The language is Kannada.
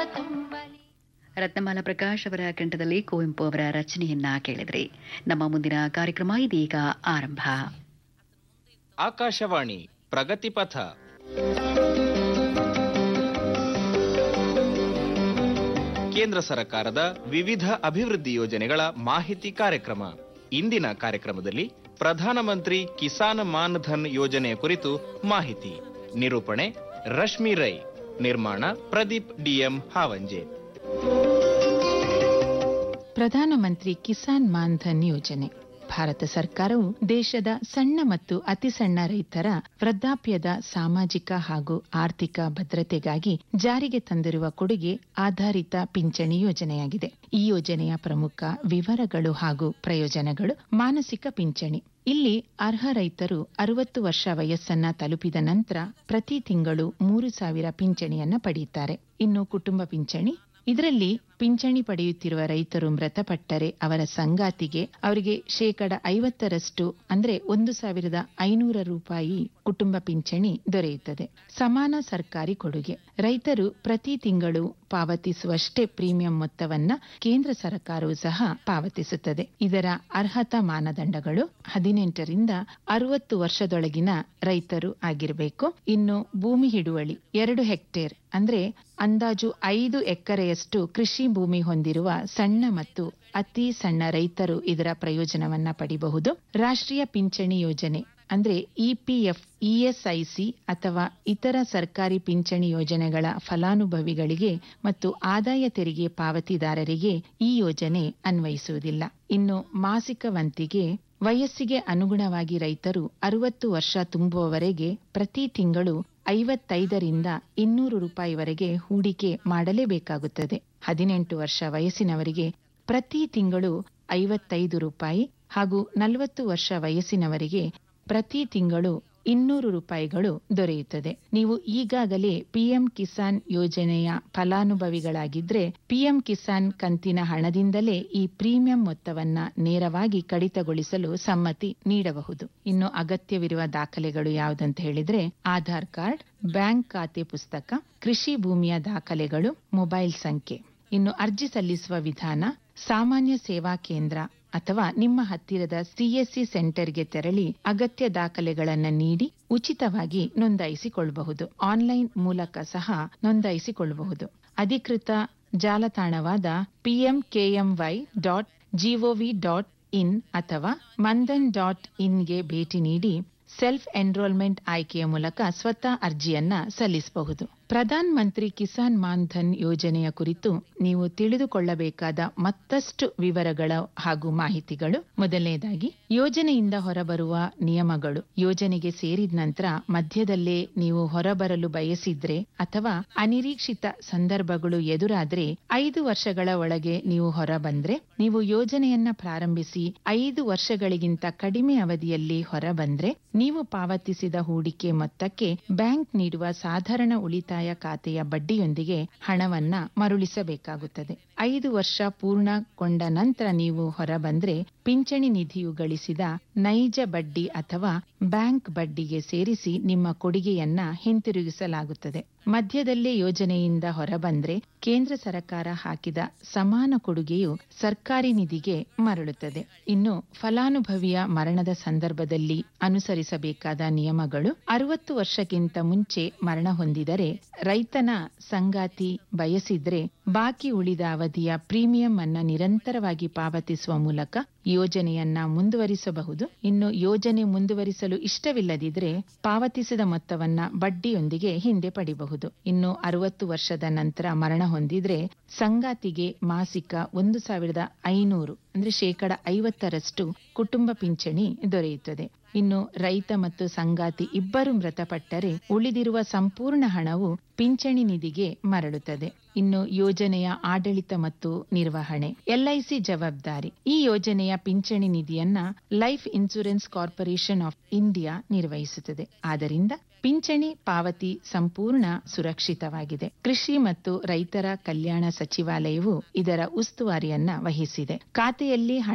ತುಂಬಲಿ ರತ್ನಮಾಲಾ ಪ್ರಕಾಶ್ ಅವರ ಕಂಠದಲ್ಲಿ ಕುವೆಂಪು ಅವರ ರಚನೆಯನ್ನ ಕೇಳಿದ್ರಿ ನಮ್ಮ ಮುಂದಿನ ಕಾರ್ಯಕ್ರಮ ಇದೀಗ ಆರಂಭ ಆಕಾಶವಾಣಿ ಪ್ರಗತಿಪಥ ಕೇಂದ್ರ ಸರ್ಕಾರದ ವಿವಿಧ ಅಭಿವೃದ್ಧಿ ಯೋಜನೆಗಳ ಮಾಹಿತಿ ಕಾರ್ಯಕ್ರಮ ಇಂದಿನ ಕಾರ್ಯಕ್ರಮದಲ್ಲಿ ಪ್ರಧಾನಮಂತ್ರಿ ಕಿಸಾನ್ ಮಾನ್ ಧನ್ ಯೋಜನೆಯ ಕುರಿತು ಮಾಹಿತಿ ನಿರೂಪಣೆ ರಶ್ಮಿ ರೈ ನಿರ್ಮಾಣ ಪ್ರದೀಪ್ ಡಿಎಂ ಹಾವಂಜೆ ಪ್ರಧಾನಮಂತ್ರಿ ಕಿಸಾನ್ ಮಾನ್ ಧನ್ ಯೋಜನೆ ಭಾರತ ಸರ್ಕಾರವು ದೇಶದ ಸಣ್ಣ ಮತ್ತು ಅತಿ ಸಣ್ಣ ರೈತರ ವೃದ್ಧಾಪ್ಯದ ಸಾಮಾಜಿಕ ಹಾಗೂ ಆರ್ಥಿಕ ಭದ್ರತೆಗಾಗಿ ಜಾರಿಗೆ ತಂದಿರುವ ಕೊಡುಗೆ ಆಧಾರಿತ ಪಿಂಚಣಿ ಯೋಜನೆಯಾಗಿದೆ ಈ ಯೋಜನೆಯ ಪ್ರಮುಖ ವಿವರಗಳು ಹಾಗೂ ಪ್ರಯೋಜನಗಳು ಮಾನಸಿಕ ಪಿಂಚಣಿ ಇಲ್ಲಿ ಅರ್ಹ ರೈತರು ಅರವತ್ತು ವರ್ಷ ವಯಸ್ಸನ್ನ ತಲುಪಿದ ನಂತರ ಪ್ರತಿ ತಿಂಗಳು ಮೂರು ಸಾವಿರ ಪಿಂಚಣಿಯನ್ನ ಪಡೆಯುತ್ತಾರೆ ಇನ್ನು ಕುಟುಂಬ ಪಿಂಚಣಿ ಇದರಲ್ಲಿ ಪಿಂಚಣಿ ಪಡೆಯುತ್ತಿರುವ ರೈತರು ಮೃತಪಟ್ಟರೆ ಅವರ ಸಂಗಾತಿಗೆ ಅವರಿಗೆ ಶೇಕಡ ಐವತ್ತರಷ್ಟು ಅಂದ್ರೆ ಒಂದು ಸಾವಿರದ ಐನೂರ ರೂಪಾಯಿ ಕುಟುಂಬ ಪಿಂಚಣಿ ದೊರೆಯುತ್ತದೆ ಸಮಾನ ಸರ್ಕಾರಿ ಕೊಡುಗೆ ರೈತರು ಪ್ರತಿ ತಿಂಗಳು ಪಾವತಿಸುವಷ್ಟೇ ಪ್ರೀಮಿಯಂ ಮೊತ್ತವನ್ನ ಕೇಂದ್ರ ಸರ್ಕಾರವು ಸಹ ಪಾವತಿಸುತ್ತದೆ ಇದರ ಅರ್ಹತಾ ಮಾನದಂಡಗಳು ಹದಿನೆಂಟರಿಂದ ಅರವತ್ತು ವರ್ಷದೊಳಗಿನ ರೈತರು ಆಗಿರಬೇಕು ಇನ್ನು ಭೂಮಿ ಹಿಡುವಳಿ ಎರಡು ಹೆಕ್ಟೇರ್ ಅಂದ್ರೆ ಅಂದಾಜು ಐದು ಎಕರೆಯಷ್ಟು ಕೃಷಿ ಭೂಮಿ ಹೊಂದಿರುವ ಸಣ್ಣ ಮತ್ತು ಅತಿ ಸಣ್ಣ ರೈತರು ಇದರ ಪ್ರಯೋಜನವನ್ನ ಪಡಿಬಹುದು ರಾಷ್ಟ್ರೀಯ ಪಿಂಚಣಿ ಯೋಜನೆ ಅಂದ್ರೆ ಇಪಿಎಫ್ ಇಎಸ್ಐಸಿ ಅಥವಾ ಇತರ ಸರ್ಕಾರಿ ಪಿಂಚಣಿ ಯೋಜನೆಗಳ ಫಲಾನುಭವಿಗಳಿಗೆ ಮತ್ತು ಆದಾಯ ತೆರಿಗೆ ಪಾವತಿದಾರರಿಗೆ ಈ ಯೋಜನೆ ಅನ್ವಯಿಸುವುದಿಲ್ಲ ಇನ್ನು ಮಾಸಿಕ ವಂತಿಗೆ ವಯಸ್ಸಿಗೆ ಅನುಗುಣವಾಗಿ ರೈತರು ಅರವತ್ತು ವರ್ಷ ತುಂಬುವವರೆಗೆ ಪ್ರತಿ ತಿಂಗಳು ಐವತ್ತೈದರಿಂದ ಇನ್ನೂರು ರೂಪಾಯಿವರೆಗೆ ಹೂಡಿಕೆ ಮಾಡಲೇಬೇಕಾಗುತ್ತದೆ ಹದಿನೆಂಟು ವರ್ಷ ವಯಸ್ಸಿನವರಿಗೆ ಪ್ರತಿ ತಿಂಗಳು ಐವತ್ತೈದು ರೂಪಾಯಿ ಹಾಗೂ ನಲವತ್ತು ವರ್ಷ ವಯಸ್ಸಿನವರಿಗೆ ಪ್ರತಿ ತಿಂಗಳು ಇನ್ನೂರು ರೂಪಾಯಿಗಳು ದೊರೆಯುತ್ತದೆ ನೀವು ಈಗಾಗಲೇ ಪಿಎಂ ಕಿಸಾನ್ ಯೋಜನೆಯ ಫಲಾನುಭವಿಗಳಾಗಿದ್ರೆ ಪಿಎಂ ಕಿಸಾನ್ ಕಂತಿನ ಹಣದಿಂದಲೇ ಈ ಪ್ರೀಮಿಯಂ ಮೊತ್ತವನ್ನ ನೇರವಾಗಿ ಕಡಿತಗೊಳಿಸಲು ಸಮ್ಮತಿ ನೀಡಬಹುದು ಇನ್ನು ಅಗತ್ಯವಿರುವ ದಾಖಲೆಗಳು ಯಾವುದಂತ ಹೇಳಿದ್ರೆ ಆಧಾರ್ ಕಾರ್ಡ್ ಬ್ಯಾಂಕ್ ಖಾತೆ ಪುಸ್ತಕ ಕೃಷಿ ಭೂಮಿಯ ದಾಖಲೆಗಳು ಮೊಬೈಲ್ ಸಂಖ್ಯೆ ಇನ್ನು ಅರ್ಜಿ ಸಲ್ಲಿಸುವ ವಿಧಾನ ಸಾಮಾನ್ಯ ಸೇವಾ ಕೇಂದ್ರ ಅಥವಾ ನಿಮ್ಮ ಹತ್ತಿರದ ಸಿಎಸ್ಸಿ ಸೆಂಟರ್ಗೆ ತೆರಳಿ ಅಗತ್ಯ ದಾಖಲೆಗಳನ್ನು ನೀಡಿ ಉಚಿತವಾಗಿ ನೋಂದಾಯಿಸಿಕೊಳ್ಳಬಹುದು ಆನ್ಲೈನ್ ಮೂಲಕ ಸಹ ನೋಂದಾಯಿಸಿಕೊಳ್ಳಬಹುದು ಅಧಿಕೃತ ಜಾಲತಾಣವಾದ PMKMY dot gov dot in ಅಥವಾ ಮಂದನ್ ಡಾಟ್ ಇನ್ಗೆ ಭೇಟಿ ನೀಡಿ ಸೆಲ್ಫ್ ಎನ್ರೋಲ್ಮೆಂಟ್ ಆಯ್ಕೆಯ ಮೂಲಕ ಸ್ವತಃ ಅರ್ಜಿಯನ್ನ ಸಲ್ಲಿಸಬಹುದು ಪ್ರಧಾನ್ ಮಂತ್ರಿ ಕಿಸಾನ್ ಮಾನ್ ಧನ್ ಯೋಜನೆಯ ಕುರಿತು ನೀವು ತಿಳಿದುಕೊಳ್ಳಬೇಕಾದ ಮತ್ತಷ್ಟು ವಿವರಗಳ ಹಾಗೂ ಮಾಹಿತಿಗಳು ಮೊದಲನೇದಾಗಿ ಯೋಜನೆಯಿಂದ ಹೊರಬರುವ ನಿಯಮಗಳು ಯೋಜನೆಗೆ ಸೇರಿದ ನಂತರ ಮಧ್ಯದಲ್ಲೇ ನೀವು ಹೊರಬರಲು ಬಯಸಿದ್ರೆ ಅಥವಾ ಅನಿರೀಕ್ಷಿತ ಸಂದರ್ಭಗಳು ಎದುರಾದ್ರೆ ಐದು ವರ್ಷಗಳ ಒಳಗೆ ನೀವು ಹೊರಬಂದ್ರೆ ನೀವು ಯೋಜನೆಯನ್ನ ಪ್ರಾರಂಭಿಸಿ ಐದು ವರ್ಷಗಳಿಗಿಂತ ಕಡಿಮೆ ಅವಧಿಯಲ್ಲಿ ಹೊರಬಂದ್ರೆ ನೀವು ಪಾವತಿಸಿದ ಹೂಡಿಕೆ ಮೊತ್ತಕ್ಕೆ ಬ್ಯಾಂಕ್ ನೀಡುವ ಸಾಧಾರಣ ಉಳಿತಾಯ ಖಾತೆಯ ಬಡ್ಡಿಯೊಂದಿಗೆ ಹಣವನ್ನ ಮರುಳಿಸಬೇಕಾಗುತ್ತದೆ ಐದು ವರ್ಷ ಪೂರ್ಣಗೊಂಡ ನಂತರ ನೀವು ಹೊರಬಂದ್ರೆ ಪಿಂಚಣಿ ನಿಧಿಯು ಗಳಿಸಿದ ನೈಜ ಬಡ್ಡಿ ಅಥವಾ ಬ್ಯಾಂಕ್ ಬಡ್ಡಿಗೆ ಸೇರಿಸಿ ನಿಮ್ಮ ಕೊಡುಗೆಯನ್ನ ಹಿಂತಿರುಗಿಸಲಾಗುತ್ತದೆ ಮಧ್ಯದಲ್ಲೇ ಯೋಜನೆಯಿಂದ ಹೊರಬಂದ್ರೆ ಕೇಂದ್ರ ಸರ್ಕಾರ ಹಾಕಿದ ಸಮಾನ ಕೊಡುಗೆಯು ಸರ್ಕಾರಿ ನಿಧಿಗೆ ಮರಳುತ್ತದೆ ಇನ್ನು ಫಲಾನುಭವಿಯ ಮರಣದ ಸಂದರ್ಭದಲ್ಲಿ ಅನುಸರಿಸಬೇಕಾದ ನಿಯಮಗಳು ಅರವತ್ತು ವರ್ಷಕ್ಕಿಂತ ಮುಂಚೆ ಮರಣ ಹೊಂದಿದರೆ ರೈತನ ಸಂಗಾತಿ ಬಯಸಿದ್ರೆ ಬಾಕಿ ಉಳಿದ ಅವಧಿಯ ಪ್ರೀಮಿಯಂ ಅನ್ನ ನಿರಂತರವಾಗಿ ಪಾವತಿಸುವ ಮೂಲಕ ಯೋಜನೆಯನ್ನ ಮುಂದುವರಿಸಬಹುದು ಇನ್ನು ಯೋಜನೆ ಮುಂದುವರಿಸಲು ಇಷ್ಟವಿಲ್ಲದಿದ್ರೆ ಪಾವತಿಸಿದ ಮೊತ್ತವನ್ನ ಬಡ್ಡಿಯೊಂದಿಗೆ ಹಿಂದೆ ಪಡಿಬಹುದು ಇನ್ನು ಅರವತ್ತು ವರ್ಷದ ನಂತರ ಮರಣ ಹೊಂದಿದ್ರೆ ಸಂಗಾತಿಗೆ ಮಾಸಿಕ ಒಂದು ಸಾವಿರದ ಐನೂರು ಅಂದ್ರೆ ಶೇಕಡ ಐವತ್ತರಷ್ಟು ಕುಟುಂಬ ಪಿಂಚಣಿ ದೊರೆಯುತ್ತದೆ ಇನ್ನು ರೈತ ಮತ್ತು ಸಂಗಾತಿ ಇಬ್ಬರು ಮೃತಪಟ್ಟರೆ ಉಳಿದಿರುವ ಸಂಪೂರ್ಣ ಹಣವು ಪಿಂಚಣಿ ನಿಧಿಗೆ ಮರಳುತ್ತದೆ ಇನ್ನು ಯೋಜನೆಯ ಆಡಳಿತ ಮತ್ತು ನಿರ್ವಹಣೆ ಎಲ್ಐಸಿ ಜವಾಬ್ದಾರಿ ಈ ಯೋಜನೆಯ ಪಿಂಚಣಿ ನಿಧಿಯನ್ನ life insurance corporation of India ನಿರ್ವಹಿಸುತ್ತದೆ ಆದ್ದರಿಂದ ಪಿಂಚಣಿ ಪಾವತಿ ಸಂಪೂರ್ಣ ಸುರಕ್ಷಿತವಾಗಿದೆ ಕೃಷಿ ಮತ್ತು ರೈತರ ಕಲ್ಯಾಣ ಸಚಿವಾಲಯವು ಇದರ ಉಸ್ತುವಾರಿಯನ್ನ ವಹಿಸಿದೆ ಖಾತೆಯಲ್ಲಿ ಹಣ